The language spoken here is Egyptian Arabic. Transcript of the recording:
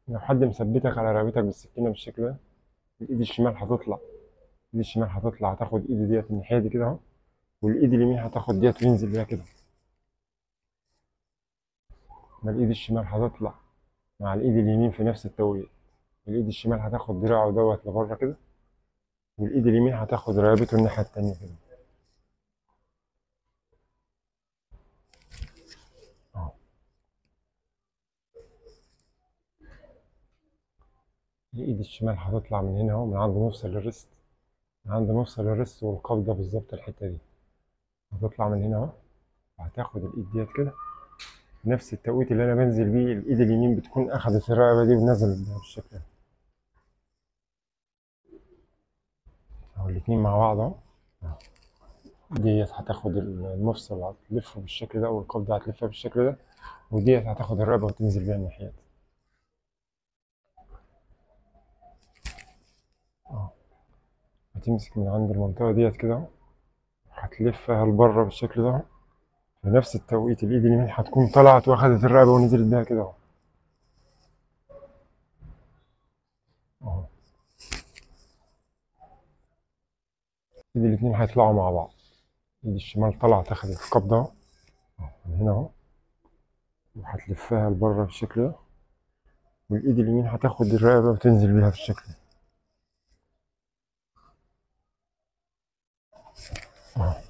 لو حد مثبتك على رقبتك بالسكينة بالشكل ده الإيد الشمال هتطلع الإيد الشمال هتطلع هتاخد إيده ديت الناحية دي كده أهو والإيد اليمين هتاخد ديت وينزل بيها كده ما الإيد الشمال هتطلع مع الإيد اليمين في نفس التوقيت الإيد الشمال هتاخد دراعه دوت لبره كده والإيد اليمين هتاخد رقبته الناحية التانية كده أهو الإيد الشمال هتطلع من هنا أهو من عند مفصل الريست من عند مفصل الريست والقبضة بالظبط الحتة دي هتطلع من هنا أهو وهتاخد الإيد ديت كده في نفس التوقيت اللي أنا بنزل بيه الإيد اليمين بتكون أخدت الرقبة دي ونزلت بيها بالشكل ده أهو الاتنين مع بعض أهو أهو. ديت هتاخد المفصل هتلفه بالشكل ده والقبضة هتلفها بالشكل ده وديت هتاخد الرقبة وتنزل بيها الناحيات اه هتمسك من عند المنطقة ديت كده اهو هتلفها لبره بالشكل ده اهو في نفس التوقيت الإيد اليمين هتكون طلعت وأخدت الرقبة ونزلت بيها كده اهو اهو الإيد الاتنين هيطلعوا مع بعض الإيد الشمال طلعت أخدت القبضة اهو اهو من هنا اهو وهتلفها لبره بالشكل ده والإيد اليمين هتاخد الرقبة وتنزل بيها بالشكل ده اهو